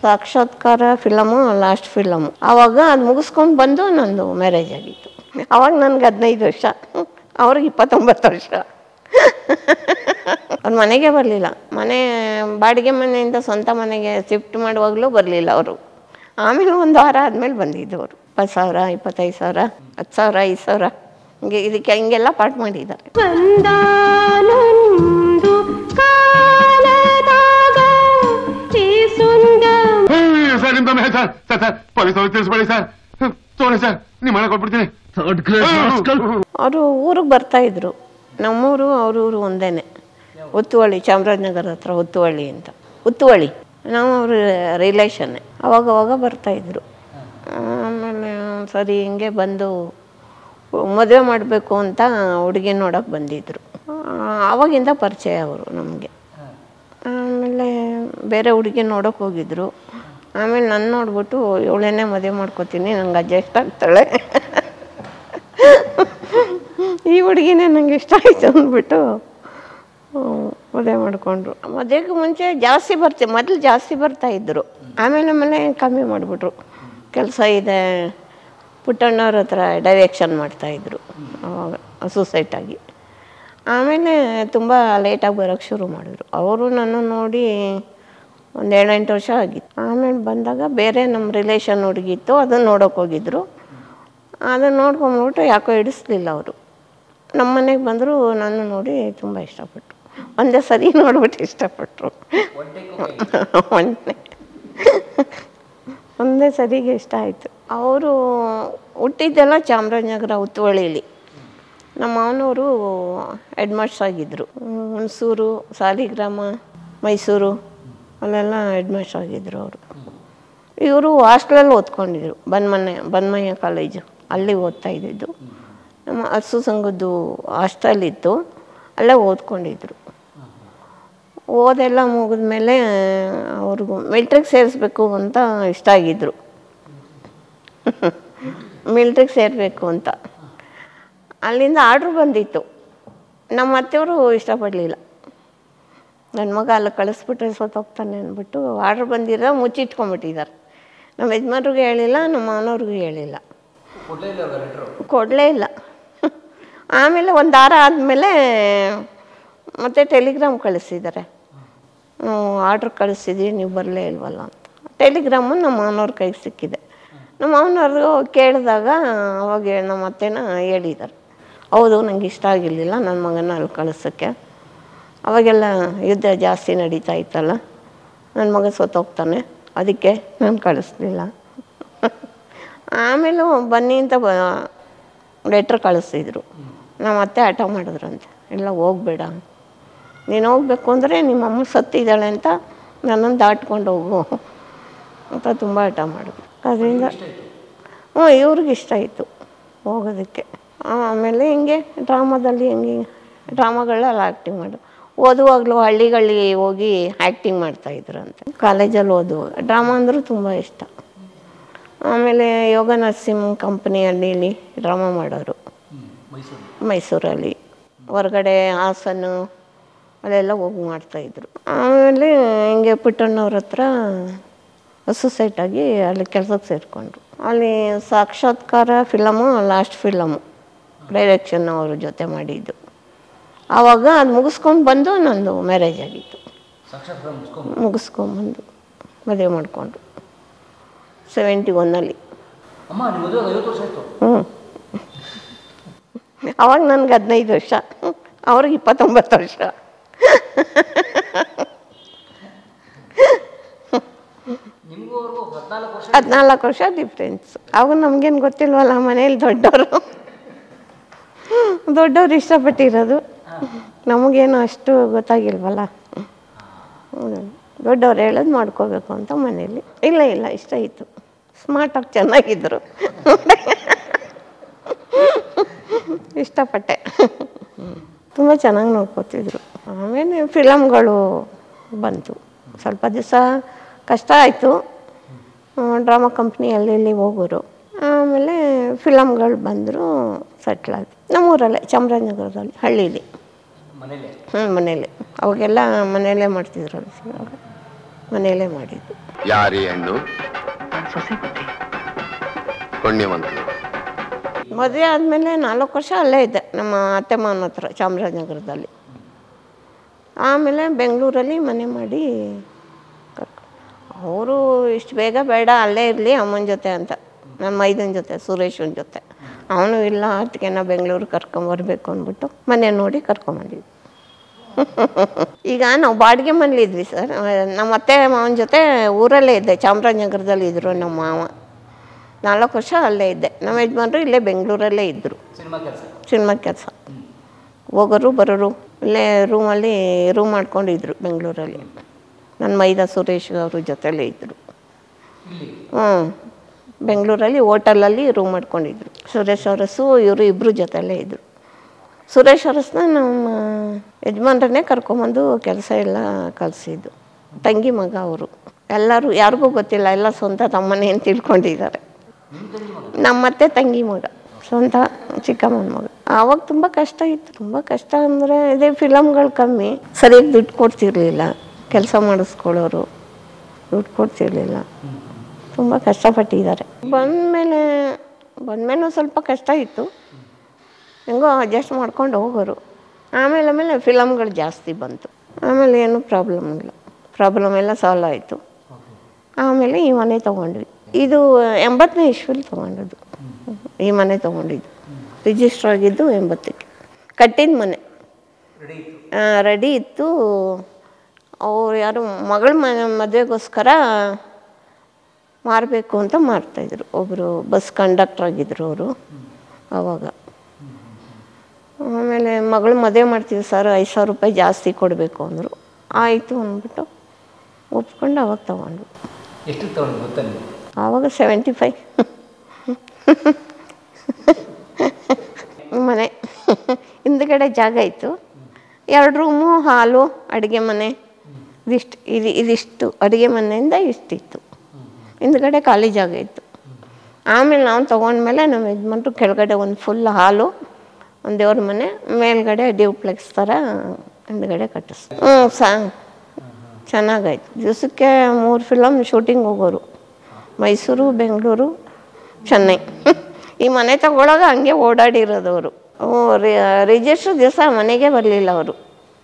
ಸಾಕ್ಷಾತ್ಕಾರ film last film ಆವಾಗ ಅದು ಮುಗಿಸ್ಕೊಂಡು ಬಂದು ನಂದು ಮ್ಯಾರೇಜ್ ಆಗಿತ್ತು ಆವಾಗ ನನಗೆ ಹದಿನೈದು ವರ್ಷ ಅವ್ರಿಗೆ ಇಪ್ಪತ್ತೊಂಬತ್ತು ವರ್ಷ ಅವ್ರು ಮನೆಗೆ ಬರಲಿಲ್ಲ ಮನೆ ಬಾಡಿಗೆ ಮನೆಯಿಂದ ಸ್ವಂತ ಮನೆಗೆ ಶಿಫ್ಟ್ ಮಾಡುವಾಗಲೂ ಬರಲಿಲ್ಲ ಅವರು ಆಮೇಲೆ ಒಂದು ವಾರ ಆದಮೇಲೆ ಬಂದಿದ್ದು ಅವರು ಇಪ್ಪತ್ತು ಸಾವಿರ ಇಪ್ಪತ್ತೈದು ಸಾವಿರ ಹತ್ತು ಸಾವಿರ ಐದು ಸಾವಿರ ಹಿಂಗೆ ಇದಕ್ಕೆ ಹಿಂಗೆಲ್ಲ ಪಾಠ ಮಾಡಿದ್ದಾರೆ ಒಂದಾನೊಂದು ಕಾಲದಾಗ ಈ ಸುಂದರ ಸರ್ ನಿಮ್ ತಮ್ಮ ಸರ್ ಸರ್ ಸರ್ ಪೊಲೀಸ್ ಅವ್ರು ತಿಳಿಸ್ಬೇಡಿ ಸರ್ ತೋರಿ ಸರ್ ನಿಮ್ಮ ಮನೆ ಕೊಟ್ಬಿಡ್ತೀನಿ ಅವರು ಊರಿಗೆ ಬರ್ತಾಯಿದ್ರು ನಮ್ಮೂರು ಅವ್ರ ಊರು ಒಂದೇನೆ ಉತ್ತುವಳ್ಳಿ ಚಾಮರಾಜನಗರ ಹತ್ರ ಉತ್ತುವಳ್ಳಿ ಅಂತ ಉತ್ತುವಳ್ಳಿ ನಾವು ಅವ್ರ ರಿಲೇಷನ್ನೇ ಅವಾಗ ಅವಾಗ ಬರ್ತಾಯಿದ್ರು ಆಮೇಲೆ ಸರಿ ಹಿಂಗೆ ಬಂದು ಮದುವೆ ಮಾಡಬೇಕು ಅಂತ ಹುಡುಗಿ ನೋಡೋಕೆ ಬಂದಿದ್ದರು ಆವಾಗಿಂದ ಪರಿಚಯ ಅವರು ನಮಗೆ ಆಮೇಲೆ ಬೇರೆ ಹುಡುಗಿ ನೋಡೋಕೆ ಹೋಗಿದ್ರು ಆಮೇಲೆ ನನ್ನ ನೋಡ್ಬಿಟ್ಟು ಇವಳನ್ನೇ ಮದುವೆ ಮಾಡ್ಕೋತೀನಿ ನಂಗೆ ಅಡ್ಜಸ್ಟ್ ಆಗ್ತಾಳೆ ಈ ಹುಡುಗಿನೇ ನಂಗೆ ಇಷ್ಟ ಆಯಿತು ಅಂದ್ಬಿಟ್ಟು ಹ್ಮ್, ಮದುವೆ ಮಾಡಿಕೊಂಡ್ರು ಮದುವೆಗೆ ಮುಂಚೆ ಜಾಸ್ತಿ ಬರ್ತಿ ಮೊದಲು ಜಾಸ್ತಿ ಬರ್ತಾ ಇದ್ದರು ಆಮೇಲೆ ಆಮೇಲೆ ಕಮ್ಮಿ ಮಾಡಿಬಿಟ್ರು ಕೆಲಸ ಇದೆ ಪುಟ್ಟಣ್ಣವ್ರ ಹತ್ರ ಡೈರೆಕ್ಷನ್ ಮಾಡ್ತಾಯಿದ್ರು ಅವಾಗ ಸೂಸೈಟಾಗಿ ಆಮೇಲೆ ತುಂಬ ಲೇಟಾಗಿ ಬರೋಕ್ಕೆ ಶುರು ಮಾಡಿದ್ರು ಅವರು ನನ್ನ ನೋಡಿ ಒಂದು ಏಳೆಂಟು ವರ್ಷ ಆಗಿತ್ತು ಆಮೇಲೆ ಬಂದಾಗ ಬೇರೆ ನಮ್ಮ ರಿಲೇಷನ್ ಹುಡುಗಿತ್ತು ಅದನ್ನು ನೋಡೋಕೆ ಹೋಗಿದ್ರು ಅದನ್ನು ನೋಡ್ಕೊಂಬಿಟ್ಟು ಯಾಕೋ ಹಿಡಿಸ್ಲಿಲ್ಲ ಅವರು ನಮ್ಮ ಮನೆಗೆ ಬಂದರು ನಾನು ನೋಡಿ ತುಂಬ ಇಷ್ಟಪಟ್ಟರು ಒಂದೇ ಸರಿ ನೋಡ್ಬಿಟ್ಟು ಇಷ್ಟಪಟ್ಟರು ಒಂದೇ ಒಂದೇ ಸರಿಗೆ ಇಷ್ಟ ಆಯಿತು ಅವರು ಹುಟ್ಟಿದ್ದೆಲ್ಲ ಚಾಮರಾಜನಗರ ಉತ್ತುವಳಿಲಿ ನಮ್ಮ ಮಾವನವರು ಹೆಡ್ ಮಾಸ್ಟರ್ ಆಗಿದ್ದರು ಹುಣಸೂರು ಸಾಲಿಗ್ರಾಮ ಮೈಸೂರು ಅಲ್ಲೆಲ್ಲ ಹೆಡ್ ಮಾಸ್ಟರ್ ಆಗಿದ್ದರು ಅವರು ಇವರು ಹಾಸ್ಟ್ಲಲ್ಲಿ ಓದ್ಕೊಂಡಿದ್ರು ಬನ್ಮನೆ ಬನ್ಮಯ್ಯ ಕಾಲೇಜು ಅಲ್ಲಿ ಓದ್ತಾ ಇದ್ದಿದ್ದು ನಮ್ಮ ಹಸು ಸಂಘದ್ದು ಹಾಸ್ಟೆಲ್ ಇತ್ತು ಅಲ್ಲೇ ಓದ್ಕೊಂಡಿದ್ರು ಓದೆಲ್ಲ ಮುಗಿದ್ಮೇಲೆ ಅವ್ರಿಗೂ ಮಿಲ್ಟ್ರಿಗೆ ಸೇರಿಸ್ಬೇಕು ಅಂತ ಇಷ್ಟ ಆಗಿದ್ರು ಮಿಲ್ಟ್ರಿಗೆ ಸೇರಬೇಕು ಅಂತ ಅಲ್ಲಿಂದ ಆರ್ಡ್ರ್ ಬಂದಿತ್ತು ನಮ್ಮ ಅತ್ತೆಯವರು ಇಷ್ಟಪಡಲಿಲ್ಲ ನನ್ನ ಮಗ ಅಲ್ಲಿ ಕಳಿಸ್ಬಿಟ್ರೆ ಸೋತೋಗ್ತಾನೆ ಅಂದ್ಬಿಟ್ಟು ಆರ್ಡ್ರ್ ಬಂದಿರೋ ಮುಚ್ಚಿಟ್ಕೊಂಡ್ಬಿಟ್ಟಿದ್ದಾರೆ ನಮ್ಮ ಯಜಮಾನ್ರಿಗೂ ಹೇಳಿಲ್ಲ ನಮ್ಮ ಮಾವನವ್ರಿಗೂ ಹೇಳಿಲ್ಲ ಕೊಡಲೇ ಇಲ್ಲ ಆಮೇಲೆ ಒಂದು ವಾರ ಆದಮೇಲೆ ಮತ್ತೆ ಟೆಲಿಗ್ರಾಮ್ ಕಳಿಸಿದ್ದಾರೆ ಆರ್ಡ್ರ್ ಕಳಿಸಿದ್ವಿ ನೀವು ಬರಲೇ ಇಲ್ವಲ್ಲ ಅಂತ ಟೆಲಿಗ್ರಾಮು ನಮ್ಮ ಮಾವನವ್ರ ಕೈಗೆ ಸಿಕ್ಕಿದೆ ನಮ್ಮ ಮಾವನವ್ರು ಕೇಳಿದಾಗ ಅವಾಗ ನಮ್ಮ ಅತ್ತೆನ ಹೇಳಿದ್ದಾರೆ ಹೌದು ನಂಗೆ ಇಷ್ಟ ಆಗಿರಲಿಲ್ಲ ನನ್ನ ಮಗನ ಅಲ್ಲಿ ಕಳಿಸೋಕ್ಕೆ ಅವಾಗೆಲ್ಲ ಯುದ್ಧ ಜಾಸ್ತಿ ನಡೀತಾ ಇತ್ತಲ್ಲ ನನ್ನ ಮಗ ಸತ್ತೋಗ್ತಾನೆ ಅದಕ್ಕೆ ನಾನು ಕಳಿಸ್ಲಿಲ್ಲ ಆಮೇಲೆ ಬನ್ನಿ ಅಂತ ಬ ಲೆಟ್ರ್ ಕಳಿಸಿದ್ರು ನಮ್ಮ ಅತ್ತೆ ಹಠ ಮಾಡಿದ್ರಂತೆ ಎಲ್ಲ ಹೋಗ್ಬೇಡ ನೀನು ಹೋಗ್ಬೇಕು ಅಂದರೆ ನಿಮ್ಮ ಅಮ್ಮ ಸತ್ತಿದ್ದಾಳೆ ಅಂತ ನನ್ನನ್ನು ದಾಟ್ಕೊಂಡು ಹೋಗು ಅಂತ ತುಂಬ ಹಠ ಮಾಡಿದ್ರು ಅದರಿಂದ ಹ್ಞೂ ಇವ್ರಿಗೆ ಇಷ್ಟ ಆಯಿತು ಹೋಗೋದಕ್ಕೆ ಆಮೇಲೆ ಹಿಂಗೆ ಡ್ರಾಮಾದಲ್ಲಿ ಹಿಂಗೆ ಡ್ರಾಮಾಗಳಲ್ಲಿ ಆ್ಯಕ್ಟಿಂಗ್ ಮಾಡು ಓದುವಾಗಲೂ ಹಳ್ಳಿಗಳಿಗೆ ಹೋಗಿ ಆ್ಯಕ್ಟಿಂಗ್ ಮಾಡ್ತಾಯಿದ್ರಂತೆ ಕಾಲೇಜಲ್ಲಿ ಓದು ಡ್ರಾಮಾ ಅಂದರೂ ತುಂಬ ಇಷ್ಟ ಆಮೇಲೆ ಯೋಗ ನರ್ಸಿಂಗ್ ಕಂಪ್ನಿಯಲ್ಲಿ ಇಲ್ಲಿ ಡ್ರಾಮಾ ಮಾಡೋರು ಮೈಸೂರಲ್ಲಿ ಹೊರಗಡೆ ಹಾಸನ ಅಲ್ಲೆಲ್ಲ ಹೋಗಿ ಮಾಡ್ತಾಯಿದ್ರು ಆಮೇಲೆ ಹಿಂಗೆ ಪುಟ್ಟಣ್ಣವ್ರ ಹತ್ರ ಸೊಸೈಟಾಗಿ ಅಲ್ಲಿ ಕೆಲಸಕ್ಕೆ ಸೇರಿಕೊಂಡ್ರು ಅಲ್ಲಿ ಸಾಕ್ಷಾತ್ಕಾರ ಫಿಲಮು ಲಾಸ್ಟ್ ಫಿಲಮು ಡೈರೆಕ್ಷನ್ ಅವ್ರ ಜೊತೆ ಮಾಡಿದ್ದು ಆವಾಗ ಅದು ಮುಗಿಸ್ಕೊಂಡು ಬಂದು ನಂದು ಮ್ಯಾರೇಜ್ ಆಗಿತ್ತು ಮುಗಿಸ್ಕೊಂಬಂದು ಮದುವೆ ಮಾಡಿಕೊಂಡು ಸೆವೆಂಟಿ ಒನ್ನಲ್ಲಿ ಅಮ್ಮ ನಿಮ್ಮ ಮದುವೆ ಐವತ್ತು ವರ್ಷ ಆಯ್ತು ಹ್ಞೂ ಅವಾಗ ನನಗೆ ಹದಿನೈದು ವರ್ಷ ಅವ್ರಿಗೆ ಇಪ್ಪತ್ತೊಂಬತ್ತು ವರ್ಷ ನಿಮಗೂ ಅವ್ರಿಗೂ ಹದಿನಾಲ್ಕು ವರ್ಷ ಹದಿನಾಲ್ಕು ವರ್ಷ ಡಿಫ್ರೆನ್ಸ್ ಅವಾಗ ನಮಗೇನು ಗೊತ್ತಿಲ್ವಲ್ಲ ಮನೇಲಿ ದೊಡ್ಡವರು ದೊಡ್ಡವ್ರು ಇಷ್ಟಪಟ್ಟಿರೋದು ನಮಗೇನು ಅಷ್ಟು ಗೊತ್ತಾಗಿಲ್ವಲ್ಲ ಹೌದು. ದೊಡ್ಡವ್ರು ಹೇಳೋದು ಮಾಡ್ಕೋಬೇಕು ಅಂತ ಮನೇಲಿ ಇಲ್ಲ ಇಲ್ಲ ಇಷ್ಟ ಇತ್ತು ಸ್ಮಾರ್ಟಾಗಿ ಚೆನ್ನಾಗಿದ್ದರು ಇಷ್ಟಪಟ್ಟೆ ತುಂಬ ಚೆನ್ನಾಗಿ ನೋಡ್ಕೋತಿದ್ರು ಆಮೇಲೆ ಫಿಲಮ್ಗಳು ಬಂತು ಸ್ವಲ್ಪ ದಿವಸ ಕಷ್ಟ ಆಯಿತು ಡ್ರಾಮಾ ಕಂಪ್ನಿಯಲ್ಲಿ ಇಲ್ಲಿ ಹೋಗೋರು ಆಮೇಲೆ ಫಿಲಮ್ಗಳು ಬಂದರು ಸೆಟ್ಲ್ ಆದ್ವಿ ನಮ್ಮೂರಲ್ಲೇ ಚಾಮರಾಜನಗರದಲ್ಲಿ ಹಳ್ಳೀಲಿ ಮನೇಲಿ ಹ್ಞೂ ಮನೇಲಿ ಅವಾಗೆಲ್ಲ ಮನೆಯಲ್ಲೇ ಮಾಡ್ತಿದ್ರು ಅವಾಗ ಮನೆಯಲ್ಲೇ ಮಾಡಿದ್ದು ಯಾರಿ ಹೆಣ್ಣು ಪುಣ್ಯವಂತರು ಮದುವೆ ಆದಮೇಲೆ ನಾಲ್ಕು ವರ್ಷ ಅಲ್ಲೇ ಇದ್ದೆ ನಮ್ಮ ಅತ್ತೆ ಮಾವನ ಹತ್ರ ಚಾಮರಾಜನಗರದಲ್ಲಿ ಆಮೇಲೆ ಬೆಂಗಳೂರಲ್ಲಿ ಮನೆ ಮಾಡಿ ಕರ್ಕೊ ಅವರು ಇಷ್ಟು ಬೇಗ ಬೇಡ ಅಲ್ಲೇ ಇರಲಿ ಅಮ್ಮನ ಜೊತೆ ಅಂತ ನನ್ನ ಮೈದನ ಜೊತೆ ಸುರೇಶನ ಜೊತೆ ಅವನು ಇಲ್ಲ ಅದಕ್ಕೆ ನಾ ಬೆಂಗಳೂರು ಕರ್ಕೊಂಬರ್ಬೇಕು ಅಂದ್ಬಿಟ್ಟು ಮನೆ ನೋಡಿ ಕರ್ಕೊಂಬಂದಿದ್ವಿ ಈಗ ನಾವು ಬಾಡಿಗೆ ಮನೇಲಿ ಇದ್ವಿ ಸರ್ ನಮ್ಮ ಅತ್ತೆ ಮಾವನ ಜೊತೆ ಊರಲ್ಲೇ ಇದ್ದೆ ಚಾಮರಾಜನಗರದಲ್ಲಿ ಇದ್ದರು ನಮ್ಮ ಮಾವ ನಾಲ್ಕು ವರ್ಷ ಅಲ್ಲೇ ಇದ್ದೆ ನಮ್ಮ ಯಜಮಾನ್ರು ಇಲ್ಲೇ ಬೆಂಗಳೂರಲ್ಲೇ ಇದ್ದರು ಸಿನಿಮಾ ಕೆಲಸ ಸಿನಿಮಾ ಕೆಲಸ ಹೋಗೋರು ಬರೋರು ಇಲ್ಲೇ ರೂಮಲ್ಲಿ ರೂಮ್ ಮಾಡ್ಕೊಂಡಿದ್ರು ಬೆಂಗಳೂರಲ್ಲಿ ನನ್ನ ಮೈದ ಸುರೇಶ್ ಅವ್ರ ಜೊತೆಲೇ ಇದ್ದರು ಇಲ್ಲಿ ಹ್ಞೂ ಬೆಂಗಳೂರಲ್ಲಿ ಹೋಟೆಲಲ್ಲಿ ರೂಮ್ ಮಾಡ್ಕೊಂಡಿದ್ರು ಸುರೇಶ್ ಅರಸು ಇವರು ಇಬ್ಬರು ಜೊತೆಲೇ ಇದ್ದರು ಸುರೇಶ್ ಅರಸನ್ನ ನಮ್ಮ ಯಜಮಾನ್ರನ್ನೇ ಕರ್ಕೊಂಬಂದು ಕೆಲಸ ಎಲ್ಲ ಕಲಿಸಿದ್ದು ತಂಗಿ ಮಗ ಅವರು ಎಲ್ಲರೂ ಯಾರಿಗೂ ಗೊತ್ತಿಲ್ಲ ಎಲ್ಲ ಸ್ವಂತ ತಮ್ಮನೇ ಅಂತ ತಿಳ್ಕೊಂಡಿದ್ದಾರೆ ನಮ್ಮತ್ತೆ ತಂಗಿ ಮಗ ಸ್ವಂತ ಚಿಕ್ಕಮ್ಮನ ಮಗ ಆವಾಗ ತುಂಬ ಕಷ್ಟ ಇತ್ತು ತುಂಬ ಕಷ್ಟ ಅಂದರೆ ಇದೇ ಫಿಲಮ್ಗಳು ಕಮ್ಮಿ ಸರಿಯಾಗಿ ದುಡ್ಡು ಕೊಡ್ತಿರ್ಲಿಲ್ಲ ಕೆಲಸ ಮಾಡಿಸ್ಕೊಳ್ಳೋರು ದುಡ್ಡು ಕೊಡ್ತಿರ್ಲಿಲ್ಲ ತುಂಬ ಕಷ್ಟಪಟ್ಟಿದ್ದಾರೆ ಬಂದಮೇಲೆ ಬಂದಮೇಲೆ ಸ್ವಲ್ಪ ಕಷ್ಟ ಇತ್ತು ಹೆಂಗೋ ಅಡ್ಜಸ್ಟ್ ಮಾಡ್ಕೊಂಡು ಹೋಗೋರು ಆಮೇಲೆ ಆಮೇಲೆ ಫಿಲಮ್ಗಳು ಜಾಸ್ತಿ ಬಂತು ಆಮೇಲೆ ಏನೂ ಪ್ರಾಬ್ಲಮ್ ಇಲ್ಲ ಪ್ರಾಬ್ಲಮ್ ಎಲ್ಲ ಸಾಲ್ವ್ ಆಯಿತು ಆಮೇಲೆ ಈ ಮನೆ ತೊಗೊಂಡ್ವಿ ಇದು ಎಂಬತ್ತನೇ ಇಸ್ವಿಲಿ ತೊಗೊಂಡದ್ದು ಈ ಮನೆ ತೊಗೊಂಡಿದ್ದು ರಿಜಿಸ್ಟರ್ ಆಗಿದ್ದು ಎಂಬತ್ತಕ್ಕೆ ಕಟ್ಟಿದ ಮನೆ ರೆಡಿ ಇತ್ತು ರೆಡಿ ಇತ್ತು ಅವ್ರು ಯಾರು ಮಗಳ ಮನೆ ಮದುವೆಗೋಸ್ಕರ ಮಾರಬೇಕು ಅಂತ ಮಾರ್ತಾಯಿದ್ರು ಒಬ್ಬರು ಬಸ್ ಕಂಡಕ್ಟರ್ ಆಗಿದ್ರು ಅವರು ಆವಾಗ ಆಮೇಲೆ ಮಗಳು ಮದುವೆ ಮಾಡ್ತೀವಿ ಸರ್ ಐದು ಸಾವಿರ ರೂಪಾಯಿ ಜಾಸ್ತಿ ಕೊಡಬೇಕು ಅಂದರು ಆಯಿತು ಅಂದ್ಬಿಟ್ಟು ಒಪ್ಕೊಂಡು ಅವಾಗ ತಗೊಂಡ್ರು ಎಷ್ಟು ತಗೊಂಡು ಗೊತ್ತಾ ನೀವು ಆವಾಗ ಸೆವೆಂಟಿ ಫೈವ್ ಮನೆ ಹಿಂದ್ಗಡೆ ಜಾಗ ಇತ್ತು ಎರಡು ರೂಮು ಹಾಲು ಅಡುಗೆ ಮನೆ ಇದಿಷ್ಟು ಇದು ಇದಿಷ್ಟು ಅಡುಗೆ ಮನೆಯಿಂದ ಇಷ್ಟಿತ್ತು ಹಿಂದ್ಗಡೆ ಖಾಲಿ ಜಾಗ ಇತ್ತು ಆಮೇಲೆ ನಾವು ತೊಗೊಂಡ್ಮೇಲೆ ನಮ್ಮ ಯಜಮಾನ್ರು ಕೆಳಗಡೆ ಒಂದು ಫುಲ್ ಹಾಲು ಒಂದು ದೇವ್ರ ಮನೆ ಮೇಲ್ಗಡೆ ಡ್ಯೂಪ್ಲೆಕ್ಸ್ ಥರ ಹಿಂದ್ಗಡೆ ಕಟ್ಟಿಸ್ತು ಹ್ಞೂ ಸಾ ಚೆನ್ನಾಗಾಯ್ತು ದಿವಸಕ್ಕೆ ಮೂರು ಫಿಲಮ್ ಶೂಟಿಂಗ್ ಹೋಗೋರು ಮೈಸೂರು ಬೆಂಗಳೂರು ಚೆನ್ನೈ ಈ ಮನೆ ತಗೊಳ್ಳೋದು ಹಂಗೆ ಓಡಾಡಿರೋದವರು ರಿಜಿಸ್ಟ್ರ್ ದಿವಸ ಮನೆಗೆ ಬರಲಿಲ್ಲ ಅವರು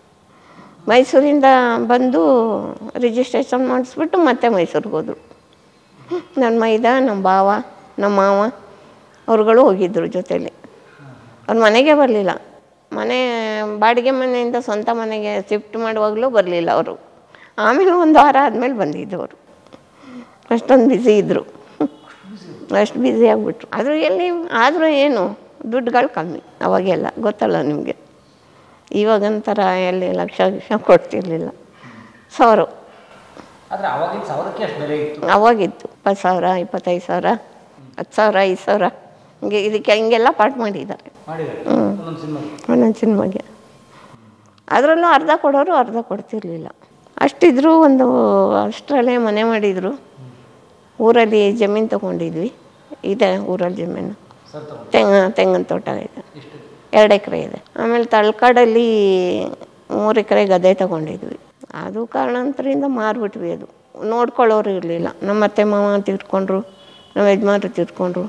ಮೈಸೂರಿಂದ ಬಂದು ರಿಜಿಸ್ಟ್ರೇಷನ್ ಮಾಡಿಸ್ಬಿಟ್ಟು ಮತ್ತೆ ಮೈಸೂರಿಗೆ ಹೋದರು ನನ್ನ ಮೈದ ನಮ್ಮ ಭಾವ ನಮ್ಮ ಮಾವ ಅವ್ರುಗಳು ಹೋಗಿದ್ದರು ಜೊತೇಲಿ ಅವ್ರ ಮನೆಗೆ ಬರಲಿಲ್ಲ ಮನೆ ಬಾಡಿಗೆ ಮನೆಯಿಂದ ಸ್ವಂತ ಮನೆಗೆ ಶಿಫ್ಟ್ ಮಾಡುವಾಗಲೂ ಬರಲಿಲ್ಲ ಅವರು ಆಮೇಲೆ ಒಂದು ವಾರ ಆದಮೇಲೆ ಬಂದಿದ್ದು ಅಷ್ಟೊಂದು ಬ್ಯುಸಿ ಇದ್ದರು ಅಷ್ಟು ಬ್ಯುಸಿ ಆಗಿಬಿಟ್ರು ಆದರೂ ಎಲ್ಲಿ ಆದರೂ ಏನು ದುಡ್ಡುಗಳು ಕಮ್ಮಿ ಅವಾಗೆಲ್ಲ ಗೊತ್ತಲ್ಲ ನಿಮಗೆ ಇವಾಗಂತರ ಎಲ್ಲಿ ಲಕ್ಷ ಲಕ್ಷ ಕೊಡ್ತಿರ್ಲಿಲ್ಲ ಸಾವಿರ ಆದರೆ ಅವಾಗಿನ ಸಾವಿರಕ್ಕೆ ಅಷ್ಟು ಬೆಲೆ ಇತ್ತು ಅವಾಗಿತ್ತು ಇಪ್ಪತ್ತು ಸಾವಿರ ಇಪ್ಪತ್ತೈದು ಸಾವಿರ ಹತ್ತು ಸಾವಿರ ಐದು ಸಾವಿರ ಹಿಂಗೆ ಇದಕ್ಕೆ ಹಿಂಗೆಲ್ಲ ಪಾಠ ಮಾಡಿದ್ದಾರೆ ಮಾಡಿದ್ದಾರೆ ಒಂದೊಂದು ಸಿನಿಮಾ ಒಂದೊಂದು ಸಿನಿಮಾಗೆ ಅದರಲ್ಲೂ ಅರ್ಧ ಕೊಡೋರು ಅರ್ಧ ಕೊಡ್ತಿರ್ಲಿಲ್ಲ ಅಷ್ಟಿದ್ರು ಒಂದು ಅಷ್ಟರಲ್ಲೇ ಮನೆ ಮಾಡಿದರು ಊರಲ್ಲಿ ಜಮೀನು ತೊಗೊಂಡಿದ್ವಿ ಇದೆ ಊರಲ್ಲಿ ಜಮೀನು ಸರ್ ತಗೊಂಡು ತೆಂಗ ತೆಂಗಿನ ತೋಟ ಇದೆ ಎಷ್ಟು ಎರಡು ಎಕರೆ ಇದೆ ಆಮೇಲೆ ತಳ್ಕಾಡಲ್ಲಿ ಮೂರು ಎಕರೆ ಗದ್ದೆ ತಗೊಂಡಿದ್ವಿ ಅದು ಕಾರಣಾಂತರದಿಂದ ಮಾರ್ಬಿಟ್ವಿ ಅದು ನೋಡ್ಕೊಳ್ಳೋರು ಇರಲಿಲ್ಲ ನಮ್ಮ ಅತ್ತೆ ಮಾವ ತೀರ್ಕೊಂಡ್ರು ನಮ್ಮ ಯಜಮಾನ್ರು ತೀರ್ಕೊಂಡ್ರು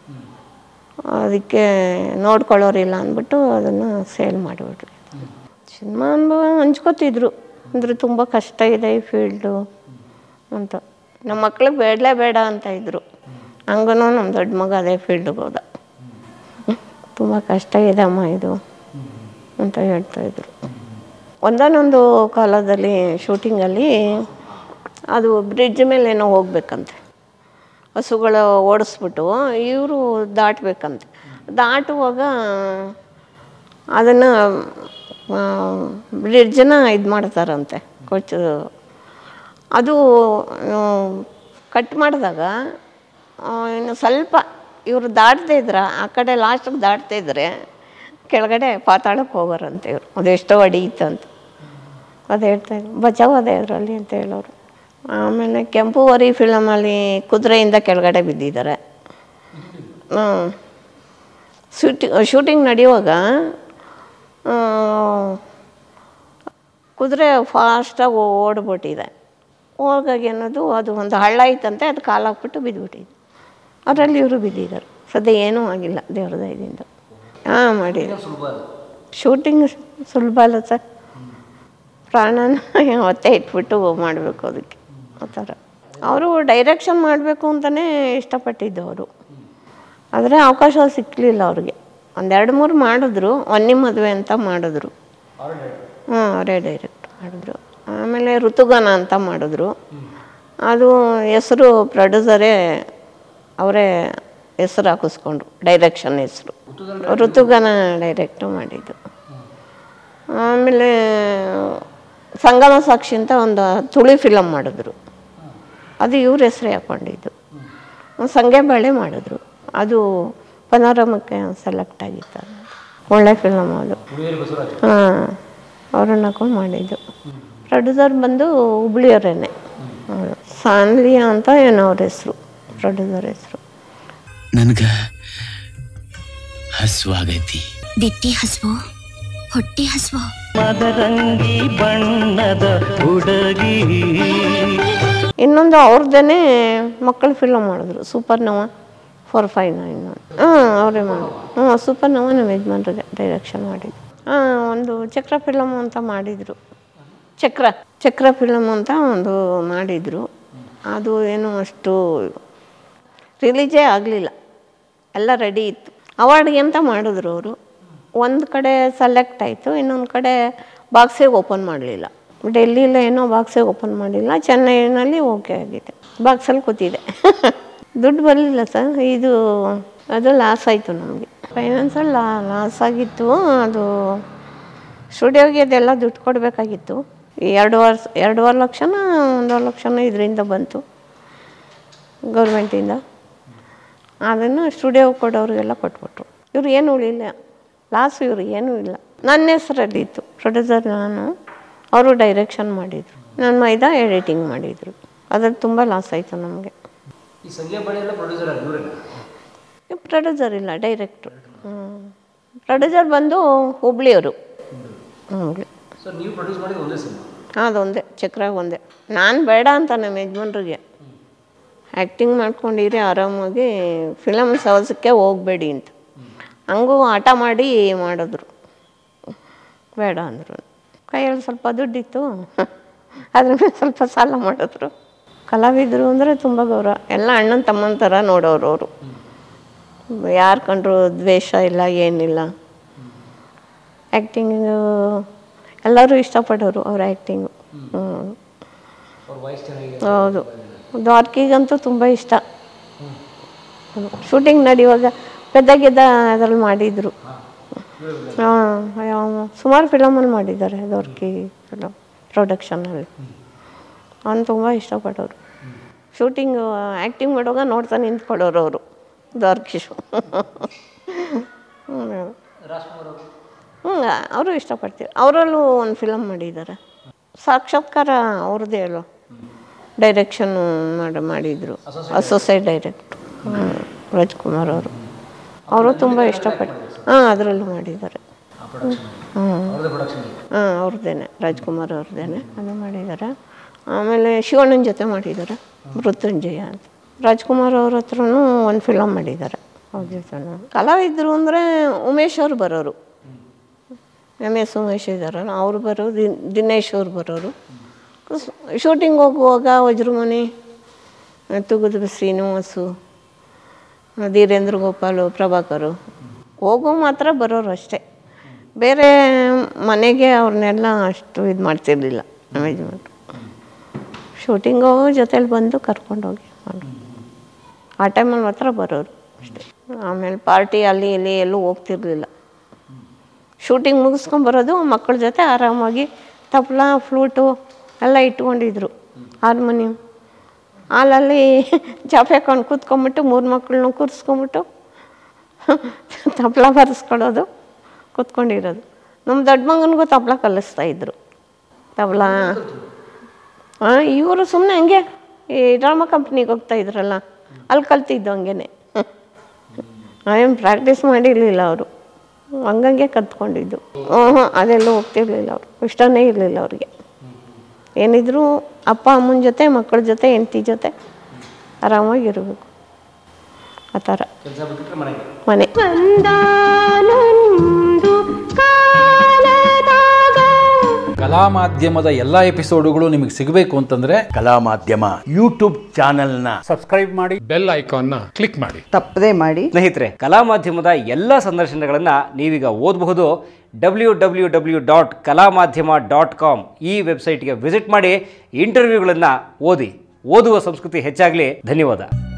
ಅದಕ್ಕೆ ನೋಡ್ಕೊಳ್ಳೋರಿಲ್ಲ ಅಂದ್ಬಿಟ್ಟು ಅದನ್ನು ಸೇಲ್ ಮಾಡಿಬಿಟ್ವಿ ಸಿನಿಮಾ ಅನುಭವ ಹಂಚ್ಕೋತಿದ್ರು ಅಂದರೆ ತುಂಬ ಕಷ್ಟ ಇದೆ ಈ ಫೀಲ್ಡು ಅಂತ ನಮ್ಮ ಮಕ್ಳಿಗೆ ಬೇಡಲೇ ಬೇಡ ಅಂತ ಇದ್ದರು ಹಂಗೂ ನಮ್ಮ ದೊಡ್ಡ ಮಗ ಅದೇ ಫೀಲ್ಡಿಗೆ ಹೋದ ತುಂಬ ಕಷ್ಟ ಇದೆ ಅಮ್ಮ ಇದು ಅಂತ ಹೇಳ್ತಾಯಿದ್ರು ಒಂದಾನೊಂದು ಕಾಲದಲ್ಲಿ ಶೂಟಿಂಗಲ್ಲಿ ಅದು ಬ್ರಿಡ್ಜ್ ಮೇಲೆ ಏನೋ ಹೋಗ್ಬೇಕಂತೆ ಹಸುಗಳ ಓಡಿಸ್ಬಿಟ್ಟು ಇವರು ದಾಟಬೇಕಂತೆ ದಾಟುವಾಗ ಅದನ್ನು ಬ್ರಿಡ್ಜನ್ನ ಇದು ಮಾಡ್ತಾರಂತೆ ಕೊಚ್ಚು ಅದು ಕಟ್ ಮಾಡಿದಾಗ ಇನ್ನು ಸ್ವಲ್ಪ ಇವರು ದಾಟ್ತಾ ಇದ್ರ ಆ ಕಡೆ ಲಾಸ್ಟಿಗೆ ದಾಟ್ತಾ ಇದ್ರೆ ಕೆಳಗಡೆ ಪಾತಾಳಕ್ಕೆ ಹೋಗೋರಂತೆ ಇವರು ಅದೆಷ್ಟೋ ಅಡಿ ಇತ್ತಂತ ಅದು ಹೇಳ್ತಾ ಇದ್ರು ಬಚಾವ್ ಅದೇ ಅದರಲ್ಲಿ ಅಂತ ಹೇಳೋರು ಆಮೇಲೆ ಕೆಂಪುವರಿ ಫಿಲಮಲ್ಲಿ ಕುದುರೆಯಿಂದ ಕೆಳಗಡೆ ಬಿದ್ದಿದ್ದಾರೆ ಹ್ಞೂ ಶೂಟಿ ಶೂಟಿಂಗ್ ನಡೆಯುವಾಗ ಆ, ಕುದುರೆ ಫಾಸ್ಟಾಗಿ ಓಡ್ಬಿಟ್ಟಿದೆ ಹೋಗಾಗಿ ಅನ್ನೋದು ಅದು ಒಂದು ಹಳ್ಳ ಐತಂತೆ ಅದು ಕಾಲು ಹಾಕ್ಬಿಟ್ಟು ಬಿದ್ದುಬಿಟ್ಟಿದ್ದು ಅದರಲ್ಲಿ ಇವರು ಬಿದ್ದಿದ್ದಾರೆ ಸದ್ಯ ಏನೂ ಆಗಿಲ್ಲ ದೇವ್ರ ದಯದಿಂದ ಹಾಂ ಮಾಡಿದ್ರು ಸುಲಭ ಅದು ಶೂಟಿಂಗ್ ಸುಲಭ ಅಲ್ಲ ಸರ್ ಪ್ರಾಣನ ಒತ್ತೆ ಇಟ್ಬಿಟ್ಟು ಮಾಡಬೇಕು ಅದಕ್ಕೆ ಆ ಥರ ಅವರು ಡೈರೆಕ್ಷನ್ ಮಾಡಬೇಕು ಅಂತಲೇ ಇಷ್ಟಪಟ್ಟಿದ್ದು ಅವರು ಆದರೆ ಅವಕಾಶ ಸಿಕ್ಕಲಿಲ್ಲ ಅವ್ರಿಗೆ ಒಂದೆರಡು ಮೂರು ಮಾಡಿದ್ರು ಒನ್ನಿ ಮದುವೆ ಅಂತ ಮಾಡಿದ್ರು ಹ್ಞೂ ಅವರೇ ಡೈರೆಕ್ಟ್ ಮಾಡಿದ್ರು ಆಮೇಲೆ ಋತುಗಾನ ಅಂತ ಮಾಡಿದ್ರು ಅದು ಹೆಸರು ಪ್ರೊಡ್ಯೂಸರೇ ಅವರೇ ಹೆಸರು ಹಾಕಿಸ್ಕೊಂಡ್ರು ಡೈರೆಕ್ಷನ್ ಹೆಸರು ಋತುಗಾನ ಡೈರೆಕ್ಟು ಮಾಡಿದ್ದು ಆಮೇಲೆ ಸಂಗಮ ಸಾಕ್ಷಿ ಅಂತ ಒಂದು ತುಳಿ ಫಿಲಮ್ ಮಾಡಿದ್ರು ಅದು ಇವ್ರ ಹೆಸರೇ ಹಾಕ್ಕೊಂಡಿದ್ದು ಸಂಗೆ ಬಾಳೆ ಮಾಡಿದ್ರು ಅದು ಪನೋರಮಕ್ಕೆ ಸೆಲೆಕ್ಟ್ ಆಗಿತ್ತು ಅದು. ಒಳ್ಳೆ ಫಿಲಮ್ ಅದು ಹುಡುಗಿಯರು ಬಸವರಾಜ್ ಹಾಂ ಅವ್ರನ್ನ ಹಾಕೊಂಡು ಮಾಡಿದ್ದು ಪ್ರೊಡ್ಯೂಸರ್ ಬಂದು ಹುಬ್ಳಿಯವರೇನೆ ಸಾನ್ಲಿಯಾ ಅಂತ ಏನೋ ಅವ್ರ ಹೆಸರು ಪ್ರೊಡ್ಯೂಸರ್ ಹೆಸರು ನನ್ಗ ಹಸುವಾಗೈತಿ ದಿಟ್ಟಿ ಹಸ್ವು ಹೊಟ್ಟೆ ಹಸ್ವು ಮದರಂಗಿ ಬಣ್ಣದ ಹುಡುಗಿ ಇನ್ನೊಂದು ಅವ್ರದ್ದೇ ಮಕ್ಕಳ ಫಿಲಮ್ ಮಾಡಿದ್ರು ಸೂಪರ್ ನವ ಫೋರ್ ಫೈವ್ ನೈನ್ ಹಾಂ ಅವರೇ ಮಾಡಿದ್ರು ಹ್ಞೂ ಸೂಪರ್ ನವ ನಮ್ಮ ಯಜಮಾನ್ರಿಗೆ ಡೈರೆಕ್ಷನ್ ಮಾಡಿದ್ದು ಹಾಂ ಒಂದು ಚಕ್ರ ಫಿಲಮ್ ಅಂತ ಮಾಡಿದರು ಚಕ್ರ ಚಕ್ರ ಫಿಲಮ್ ಅಂತ ಒಂದು ಮಾಡಿದರು ಅದು ಏನು ಅಷ್ಟು ರಿಲೀಜೇ ಆಗಲಿಲ್ಲ ಎಲ್ಲ ರೆಡಿ ಇತ್ತು ಅವಾರ್ಡ್ಗೆ ಅಂತ ಮಾಡಿದ್ರು ಅವರು ಒಂದು ಕಡೆ ಸೆಲೆಕ್ಟ್ ಆಯಿತು ಇನ್ನೊಂದು ಕಡೆ ಬಾಕ್ಸೇ ಓಪನ್ ಮಾಡಲಿಲ್ಲ ಡೆಲ್ಲಿಲಿ ಏನೋ ಬಾಕ್ಸೇ ಓಪನ್ ಮಾಡಿಲ್ಲ ಚೆನ್ನೈನಲ್ಲಿ ಓಕೆ ಆಗಿದೆ ಬಾಕ್ಸಲ್ಲಿ ಕೂತಿದೆ ದುಡ್ಡು ಬರಲಿಲ್ಲ ಸರ್ ಇದು ಅದು ಲಾಸ್ ಆಯಿತು ನಮಗೆ ಫೈನಾನ್ಸಲ್ಲಿ ಲಾಸ್ ಆಗಿತ್ತು ಅದು ಸ್ಟುಡಿಯೋಗೆ ಅದೆಲ್ಲ ದುಡ್ಡು ಕೊಡಬೇಕಾಗಿತ್ತು ಎರಡು ವರ್ಷ ಎರಡೂವರೆ ಲಕ್ಷನ ಒಂದೂವರೆ ಲಕ್ಷನ ಇದರಿಂದ ಬಂತು ಗೌರ್ಮೆಂಟಿಂದ ಅದನ್ನು ಸ್ಟುಡಿಯೋ ಕೊಡೋರಿಗೆಲ್ಲ ಕೊಟ್ಬಿಟ್ರು ಇವ್ರು ಏನು ಉಳಿಲ್ಲ ಲಾಸ್ ಇವ್ರು ಏನೂ ಇಲ್ಲ ನನ್ನ ಹೆಸರಲ್ಲಿ ಇತ್ತು ಪ್ರೊಡ್ಯೂಸರ್ ನಾನು ಅವರು ಡೈರೆಕ್ಷನ್ ಮಾಡಿದರು ನನ್ನ ಮೈದಾ ಎಡಿಟಿಂಗ್ ಮಾಡಿದರು ಅದ್ರಲ್ಲಿ ತುಂಬ ಲಾಸ್ ಆಯಿತು ನಮಗೆ ಈ ಸಂಜೆ ಬಳಿ ಎಲ್ಲ ಪ್ರೊಡ್ಯೂಸರ್ ಆಗಿ ಇವರೇ ಪ್ರೊಡ್ಯೂಸರ್ ಇಲ್ಲ ಡೈರೆಕ್ಟ್ರು ಹ್ಞೂ ಪ್ರೊಡ್ಯೂಸರ್ ಬಂದು ಹುಬ್ಳಿಯವರು ಹುಬ್ಳಿ ಸೊ ನೀವು ಪ್ರೊಡ್ಯೂಸ್ ಮಾಡಿದ ಒಂದೇ ಸಿನಿಮಾ ಅದೊಂದೇ ಚಕ್ರ ಒಂದೇ ನಾನು ಬೇಡ ಅಂತ ನಮ್ಮ ಯಜಮಾನ್ರಿಗೆ ಆ್ಯಕ್ಟಿಂಗ್ ಮಾಡ್ಕೊಂಡಿರಿ ಆರಾಮಾಗಿ ಫಿಲಮ್ ಸವಸಕ್ಕೆ ಹೋಗಬೇಡಿ ಅಂತ ಹಂಗೂ ಆಟ ಮಾಡಿ ಮಾಡಿದ್ರು ಬೇಡ ಅಂದರು ಕೈಯಲ್ಲಿ ಸ್ವಲ್ಪ ದುಡ್ಡಿತ್ತು ಅದ್ರ ಮೇಲೆ ಸ್ವಲ್ಪ ಸಾಲ ಮಾಡಿದ್ರು ಕಲಾವಿದರು ಅಂದರೆ ತುಂಬ ಗೌರವ ಎಲ್ಲ ಅಣ್ಣನ ತಮ್ಮನ ಥರ ನೋಡೋರು ಅವರು ಯಾರು ಕಂಡ್ರು ದ್ವೇಷ ಇಲ್ಲ ಏನಿಲ್ಲ ಆ್ಯಕ್ಟಿಂಗು ಎಲ್ಲರೂ ಇಷ್ಟಪಡೋರು ಅವ್ರ ಆ್ಯಕ್ಟಿಂಗು ಹ್ಞೂ ಅವ್ರ ವಾಯ್ಸ್ ಚೆನ್ನಾಗಿ ಹೌದು ದ್ವಾರ್ಕಿಗಂತೂ ತುಂಬ ಇಷ್ಟ ಶೂಟಿಂಗ್ ನಡೆಯುವಾಗ ಪೆದ್ದಗೆದ್ದ ಅದ್ರಲ್ಲಿ ಮಾಡಿದರು ಹಾಂ ಸುಮಾರು ಫಿಲಮಲ್ಲಿ ಮಾಡಿದ್ದಾರೆ ದ್ವಾರ್ಕಿ ಫಿಲಮ್ ಪ್ರೊಡಕ್ಷನಲ್ಲಿ ಅವ್ನು ತುಂಬ ಇಷ್ಟಪಡೋರು ಶೂಟಿಂಗು ಆ್ಯಕ್ಟಿಂಗ್ ಮಾಡುವಾಗ ನೋಡ್ತಾ ನಿಂತ್ಕೊಳ್ಳೋರು ಅವರು ದ್ವಾರ್ಕಿ ಶೋ ಹ್ಞೂ ರಾಜ್ಕುಮಾರ್ ಅವರು ಹ್ಞೂ ಅವರು ಇಷ್ಟಪಡ್ತೀವಿ ಅವರಲ್ಲೂ ಒಂದು ಫಿಲಮ್ ಮಾಡಿದ್ದಾರೆ ಸಾಕ್ಷಾತ್ಕಾರ ಅವ್ರದ್ದೇ ಅಲ್ವ ಡೈರೆಕ್ಷನ್ ಮಾಡಿ ಮಾಡಿದರು ಅಸೋಸಿಯೇಟ್ ಡೈರೆಕ್ಟ್ರು ಹ್ಞೂ ರಾಜ್ಕುಮಾರ್ ಅವರು ಅವರು ತುಂಬ ಇಷ್ಟಪಟ್ಟು ಹಾಂ ಅದರಲ್ಲೂ ಮಾಡಿದ್ದಾರೆ ಆ ಪ್ರೊಡಕ್ಷನ್ ಹ್ಞೂ ಅವ್ರದ್ದೇ ಪ್ರೊಡಕ್ಷನ್ ಹಾಂ ಅವ್ರದ್ದೇನೆ ರಾಜ್ಕುಮಾರ್ ಅವ್ರದ್ದೇನೆ ಅದು ಮಾಡಿದ್ದಾರೆ ಆಮೇಲೆ ಶಿವಣ್ಣನ ಜೊತೆ ಮಾಡಿದ್ದಾರೆ ಮೃತ್ಯುಂಜಯ ಅಂತ ರಾಜ್ಕುಮಾರ್ ಅವ್ರ ಹತ್ರನೂ ಒಂದು ಫಿಲಮ್ ಮಾಡಿದ್ದಾರೆ ಅವ್ರ ಜೊತೆನೂ ಕಲಾವಿದರು ಅಂದರೆ ಉಮೇಶ್ ಅವ್ರು ಬರೋರು ಎಮ್ ಎಸ್ ಉಮೇಶ್ ಇದ್ದಾರಲ್ಲ ಅವ್ರು ಬರೋರು ದಿನ್ ದಿನೇಶ್ ಅವ್ರು ಬರೋರು ಶೂಟಿಂಗ್ ಹೋಗುವಾಗ ವಜ್ರಮುನಿ ತುಗುದು ಶ್ರೀನಿವಾಸು ಧೀರೇಂದ್ರ ಗೋಪಾಲು ಪ್ರಭಾಕರು ಹೋಗೋ ಮಾತ್ರ ಬರೋರು ಅಷ್ಟೇ ಬೇರೆ ಮನೆಗೆ ಅವ್ರನ್ನೆಲ್ಲ ಅಷ್ಟು ಇದು ಮಾಡ್ತಿರ್ಲಿಲ್ಲ ಮ್ಯಾನೇಜ್ಮೆಂಟ್ ಶೂಟಿಂಗ್ ಹೋಗೋ ಜೊತೇಲಿ ಬಂದು ಕರ್ಕೊಂಡೋಗಿ ಮಾಡೋರು. ಆ ಟೈಮಲ್ಲಿ ಮಾತ್ರ ಬರೋರು ಅಷ್ಟೇ ಆಮೇಲೆ ಪಾರ್ಟಿ ಅಲ್ಲಿ ಇಲ್ಲಿ ಎಲ್ಲೂ ಹೋಗ್ತಿರ್ಲಿಲ್ಲ ಶೂಟಿಂಗ್ ಮುಗಿಸ್ಕೊಂಬರೋದು ಮಕ್ಕಳ ಜೊತೆ ಆರಾಮಾಗಿ ತಬಲ ಫ್ಲೂಟು ಎಲ್ಲ ಇಟ್ಕೊಂಡಿದ್ರು ಹಾರ್ಮೋನಿಯಂ ಹಾಲಲ್ಲಿ ಚಾಪೆ ಹಾಕೊಂಡು ಕೂತ್ಕೊಂಬಿಟ್ಟು ಮೂರು ಮಕ್ಕಳನ್ನ ಕೂರಿಸ್ಕೊಂಬಿಟ್ಟು ತಬಲ ಬರೆಸ್ಕೊಳ್ಳೋದು ಕೂತ್ಕೊಂಡಿರೋದು ನಮ್ಮ ದೊಡ್ಡ ಮಗನಿಗೂ ತಬಲ ಕಲಿಸ್ತಾ ಇದ್ರು ತಬಲ ಹಾಂ ಇವರು ಸುಮ್ಮನೆ ಹಂಗೆ ಈ ಡ್ರಾಮಾ ಕಂಪ್ನಿಗೆ ಹೋಗ್ತಾ ಇದ್ರಲ್ಲ ಅಲ್ಲಿ ಕಲ್ತಿದ್ದು ಹಂಗೇನೆ ಏನು ಪ್ರಾಕ್ಟೀಸ್ ಮಾಡಿರಲಿಲ್ಲ ಅವರು ಹಂಗಂಗೆ ಕಲ್ತ್ಕೊಂಡಿದ್ದು ಹ್ಞೂ ಹ್ಞೂ ಅದೆಲ್ಲೂ ಹೋಗ್ತಿರ್ಲಿಲ್ಲ ಅವರು ಇಷ್ಟನೇ ಇರಲಿಲ್ಲ ಅವ್ರಿಗೆ ಏನಿದ್ರು ಅಪ್ಪ ಅಮ್ಮನ ಜೊತೆ ಮಕ್ಕಳ ಜೊತೆ ಹೆಂಡತಿ ಜೊತೆ ಆರಾಮಾಗಿರ್ಬೇಕು ಆ ಥರ ಕೆಲಸ ಬಿಟ್ಬಿಟ್ರೆ ಮನೆಗೆ ಮನೆ ಒಂದಾನೊಂದು ಕಾಲದಾಗ ಕಲಾ ಮಾಧ್ಯಮದ ಎಲ್ಲ ಎಪಿಸೋಡುಗಳು ನಿಮಗೆ ಸಿಗಬೇಕು ಅಂತಂದ್ರೆ ಕಲಾ ಮಾಧ್ಯಮ ಯೂಟ್ಯೂಬ್ ಚಾನೆಲ್ನ ಬೆಲ್ ಐಕಾನ್ನ ಕ್ಲಿಕ್ ಮಾಡಿ ತಪ್ಪದೇ ಮಾಡಿ ಸ್ನೇಹಿತರೆ ಕಲಾ ಮಾಧ್ಯಮದ ಎಲ್ಲ ಸಂದರ್ಶನಗಳನ್ನು ನೀವೀಗ ಓದಬಹುದು ಡಬ್ಲ್ಯೂ ಡಬ್ಲ್ಯೂ ಡಬ್ಲ್ಯೂ ಡಾಟ್ ಕಲಾ ಮಾಧ್ಯಮ ಡಾಟ್ ಕಾಮ್ ಈ ವೆಬ್ಸೈಟ್ಗೆ ವಿಸಿಟ್ ಮಾಡಿ ಇಂಟರ್ವ್ಯೂಗಳನ್ನು ಓದಿ ಓದುವ ಸಂಸ್ಕೃತಿ ಹೆಚ್ಚಾಗಲಿ ಧನ್ಯವಾದ